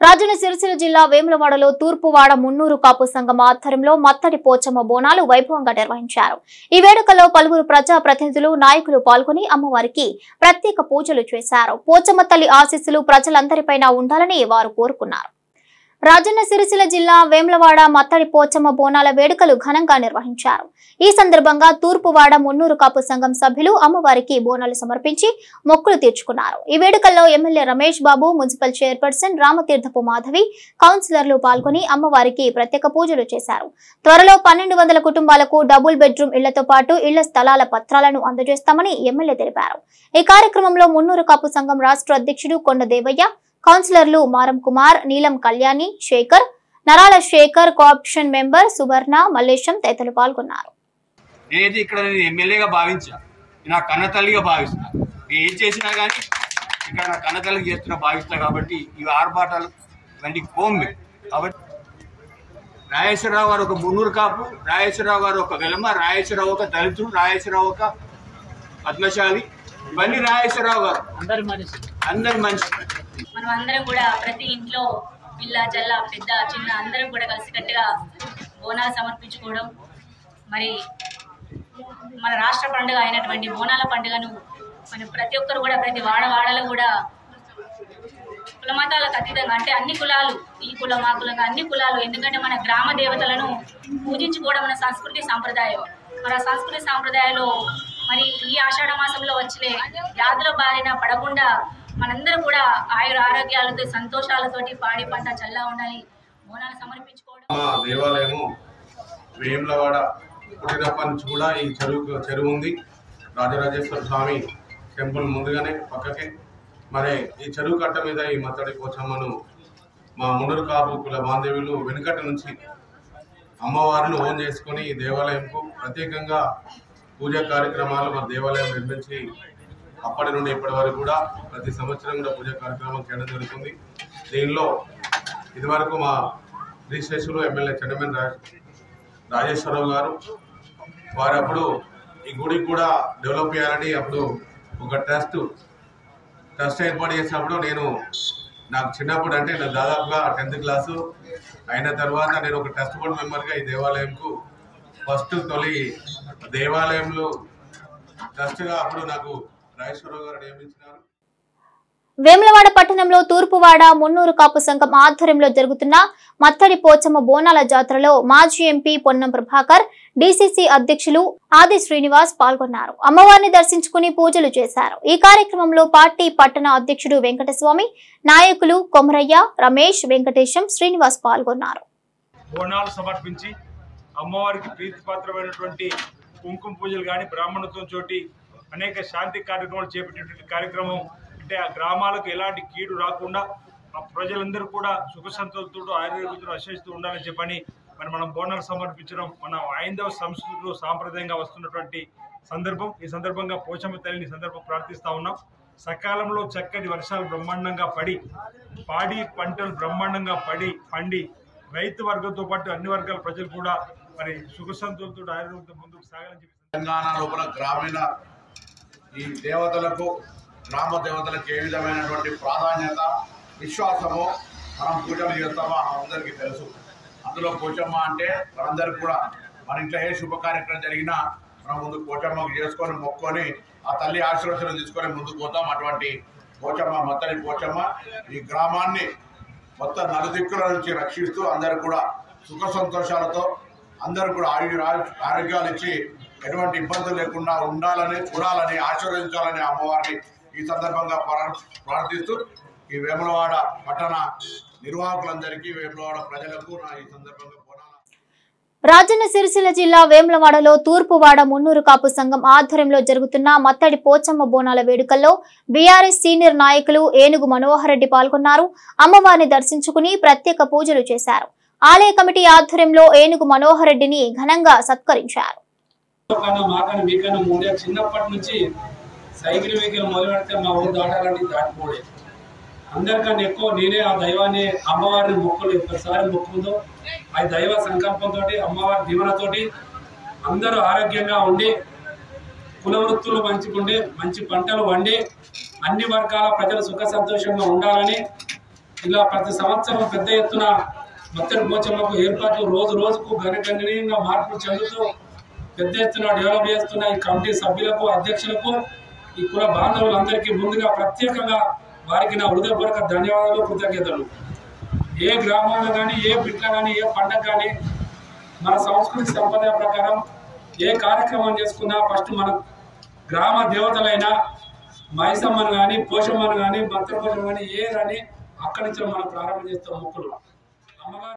రాజన్న సిరిసిల్ల జిల్లా వేములవాడలో తూర్పువాడ మున్నూరు కాపు సంఘం ఆధ్వర్యంలో మత్తడి పోచమ్మ బోనాలు వైభవంగా నిర్వహించారు ఈ వేడుకలో పలువురు ప్రజా ప్రతినిధులు నాయకులు పాల్గొని అమ్మవారికి ప్రత్యేక పూజలు చేశారు పోచమ్మ తల్లి ఆశీస్సులు ప్రజలందరిపైన ఉండాలని వారు కోరుకున్నారు రాజన్న సిరిసిల్ల జిల్లా వేములవాడ మత్తడి పోచమ్మ బోనాల వేడుకలు ఘనంగా నిర్వహించారు ఈ సందర్భంగా తూర్పువాడ మున్నూరు కాపు సంఘం సభ్యులు అమ్మవారికి బోనాలు సమర్పించి మొక్కులు తీర్చుకున్నారు ఈ వేడుకల్లో MLA Ramesh Babu municipal chairperson Ramatheerthapu Madhavi కౌన్సిలర్లు పాల్గొని అమ్మవారికి ప్రత్యేక పూజలు చేశారు త్వరలో పన్నెండు వందల కుటుంబాలకు డబుల్ బెడ్రూమ్ ఇళ్లతో పాటు ఇళ్ల స్థలాల పత్రాలను అందజేస్తామని ఎమ్మెల్యే తెలిపారు ఈ కార్యక్రమంలో మున్నూరు కాపు సంఘం రాష్ట్ర అధ్యక్షుడు కొండ దేవయ్య కౌన్సిలర్లు మారం కుమార్ నీలం కళ్యాణి శేఖర్ నరాల శేఖర్ కోఆప్షన్ మెంబర్ సువర్ణ మల్లేశం తదితరులు పాల్గొన్నారు నేనైతే ఇక్కడ నేను ఎమ్మెల్యేగా భావించా నా కన్న తల్లిగా భావిస్తున్నా నేను ఏం చేసినా కానీ ఇక్కడ నా కన్న తల్లికి చేస్తున్నా భావిస్తా కాబట్టి ఇవి ఆర్భాటాలు ఇవన్నీ కోమ్మి కాబట్టి రాజేశ్వరరావు గారు ఒక మున్నూరు కాపు రాజేశ్వరరావు గారు ఒక వెలమ రాజేశ్వరరావు ఒక దళితుడు రాజేశ్వరరావు ఒక పద్మశాలి ఇవన్నీ రాజేశ్వరరావు గారు అందరి మనిషి అందరి మనిషి మనం అందరం కూడా ప్రతి ఇంట్లో పిల్ల జల్ల పెద్ద చిన్న అందరం కూడా కలిసికట్టుగా బోనాలు సమర్పించుకోవడం మరి మన రాష్ట్ర పండుగ అయినటువంటి బోనాల పండుగను మన ప్రతి ఒక్కరు కూడా ప్రతి వాడ వాడలో కూడా కుల మతాలకు అతీతంగా అంటే అన్ని కులాలు ఈ కులం ఆ కులం అన్ని కులాలు ఎందుకంటే మన గ్రామ దేవతలను పూజించుకోవడం మన సంస్కృతి సాంప్రదాయం మన సంస్కృతి సాంప్రదాయాలు మరి ఈ ఆషాఢ మాసంలో వచ్చిన వ్యాధుల బారిన పడకుండా మనందరం కూడా ఆయుర ఆరోగ్యాలతో సంతోషాలతోటి పాడి పంట చల్లా ఉండాలి బోనాలు సమర్పించుకోవడం మా దేవాలయము వేములవాడ పుట్టినప్పటి నుంచి కూడా ఈ చెరువు చెరువు ఉంది రాజరాజేశ్వర స్వామి టెంపుల్ ముందుగానే పక్కకే మరి ఈ చెరువు కట్ట మీద ఈ మత్తడి పోచమ్మను మా మునురు కాపు కుల బాంధవ్యులు వెనుకటి నుంచి అమ్మవారిని ఓన్ చేసుకొని ఈ దేవాలయంకు ప్రత్యేకంగా పూజా కార్యక్రమాలు మా దేవాలయం నిర్మించి అప్పటి నుండి ఇప్పటి వరకు కూడా ప్రతి సంవత్సరం కూడా పూజా కార్యక్రమం చేయడం జరుగుతుంది దీనిలో ఇదివరకు మా శ్రీశేషులు ఎమ్మెల్యే చెన్నమేన్ రాజ్ రాజేశ్వరరావు గారు వారు అప్పుడు ఈ గుడికి కూడా డెవలప్ చేయాలని అప్పుడు ఒక ట్రస్ట్ ట్రస్ట్ ఏర్పాటు చేసినప్పుడు నేను నాకు చిన్నప్పుడు అంటే నాకు దాదాపుగా టెన్త్ క్లాసు అయిన తర్వాత నేను ఒక ట్రస్ట్ బోర్డ్ మెంబర్గా ఈ దేవాలయంకు ఫస్ట్ తొలి దేవాలయంలో ట్రస్ట్గా అప్పుడు నాకు రాజేశ్వరరావు గారు నియమించినారు వేములవాడ పట్టణంలో తూర్పువాడ మున్నూరు కాపు సంఘం ఆధ్వర్యంలో జరుగుతున్న మత్తడి పోచమ్మ బోనాల జాతరలో మాజీ ఎంపీ పొన్నం ప్రభాకర్ డీసీసీ అధ్యక్షులు ఆది శ్రీనివాస్ పాల్గొన్నారు అమ్మవారిని దర్శించుకుని పూజలు చేశారు ఈ కార్యక్రమంలో పార్టీ పట్టణ అధ్యక్షుడు వెంకటస్వామి నాయకులు కొమరయ్య రమేష్ వెంకటేశం శ్రీనివాస్ పాల్గొన్నారు బోనాలు సమర్పించి అమ్మవారికి ప్రీతిపాత్రమైనటువంటి కుంకుమ పూజలు కానీ బ్రాహ్మణత్వం చోటి అనేక శాంతి కార్యక్రమాలు చేపట్టేటువంటి కార్యక్రమం అంటే ఆ గ్రామాలకు ఎలాంటి కీడు రాకుండా ఆ ప్రజలందరూ కూడా సుఖ సంతోషంతో ఆయుర్వేదంతో ఆశ్రయిస్తూ ఉండాలని చెప్పని మరి మనం బోనాలు సమర్పించడం మన ఐందవ సంస్కృతిలో సాంప్రదాయంగా వస్తున్నటువంటి సందర్భం ఈ సందర్భంగా పోచమ్మ తల్లిని ఈ సందర్భం ప్రార్థిస్తా ఉన్నాం సకాలంలో చక్కటి వర్షాలు బ్రహ్మాండంగా పడి పాడి పంటలు బ్రహ్మాండంగా పడి పండి రైతు వర్గంతో పాటు అన్ని వర్గాల ప్రజలు కూడా మరి సుఖ సంతోషంతో ఆయుర్వేదంతో ముందుకు సాగాలని చెప్పి తెలంగాణ లోపల గ్రామీణ ఈ దేవతలకు గ్రామ దేవతలకు ఏ విధమైనటువంటి ప్రాధాన్యత విశ్వాసము మనం పూజలు చేస్తామో అందరికీ తెలుసు అందులో పోచమ్మ అంటే మనందరికి కూడా మన ఇంట్లో ఏ శుభ కార్యక్రమం జరిగినా మనం ముందు పోచమ్మకు చేసుకొని మొక్కొని ఆ తల్లి ఆశీర్వచనం తీసుకొని ముందుకు పోతాం అటువంటి పోచమ్మ మొత్తని పోచమ్మ ఈ గ్రామాన్ని మొత్తం నలుదిక్కుల నుంచి రక్షిస్తూ అందరు కూడా సుఖ సంతోషాలతో అందరూ కూడా ఆయుర ఆరోగ్యాలు ఇచ్చి ఎటువంటి ఇబ్బందులు లేకుండా ఉండాలని చూడాలని ఆశీర్వదించాలని అమ్మవారిని ఈ సందర్భంగా ప్రార్- ప్రార్థిస్తూ ఈ వేములవాడ పట్టణ నిర్వాహకులందరికీ వేములవాడ ప్రజలకు నా ఈ సందర్భంగా బోనాల రాజన్న సిరిసిల్ల జిల్లా వేములవాడలో తూర్పువాడ మున్నూరు కాపు సంఘం ఆధ్వర్యంలో జరుగుతున్న మత్తడి పోచమ్మ బోనాల వేడుకల్లో బీఆర్ఎస్ సీనియర్ నాయకులు ఏనుగు మనోహర్ రెడ్డి పాల్గొన్నారు అమ్మవారిని దర్శించుకుని ప్రత్యేక పూజలు చేశారు ఆలయ కమిటీ ఆధ్వర్యంలో ఏనుగు మనోహర్ రెడ్డిని ఘనంగా సత్కరించారు కన్నా మాకన్నా మీకన్నా మూడే చిన్నప్పటి నుంచి సైకిల్ వెహికల్ మొదలు పెడితే మా ఊరు దాటాలని దాటిపోడే అందరికన్నా ఎక్కువ నేనే ఆ దైవాన్ని అమ్మవారిని మొక్కులు ఒక్కసారి మొక్కుకుందో ఆ దైవ సంకల్పంతో అమ్మవారి దీవెనతోటి అందరూ ఆరోగ్యంగా ఉండి కుల వృత్తులు మంచిగుండి మంచి పంటలు వండి అన్ని వర్గాల ప్రజలు సుఖ సంతోషంగా ఉండాలని ఇలా ప్రతి సంవత్సరం పెద్ద ఎత్తున మత్తడి పోచమ్మకు ఏర్పాట్లు రోజు రోజుకు గణగణనీయంగా మార్పులు చెందుతూ పెద్ద ఎత్తున డెవలప్ చేస్తున్న ఈ కమిటీ సభ్యులకు అధ్యక్షులకు ఈ కుల బాంధవులందరికీ ముందుగా ప్రత్యేకంగా వారికి నా హృదయపూర్వక ధన్యవాదాలు కృతజ్ఞతలు ఏ గ్రామంలో కానీ ఏ బిడ్డ కానీ ఏ పండగ కానీ మన సంస్కృతి సంప్రదాయ ప్రకారం ఏ కార్యక్రమం చేసుకున్నా ఫస్ట్ మన గ్రామ దేవతలైన మైసమ్మను కానీ పోషమ్మను కానీ మంత్రపోషం కానీ ఏ కానీ అక్కడి నుంచి మనం ప్రారంభం చేస్తాం మొక్కులు అమ్మగారు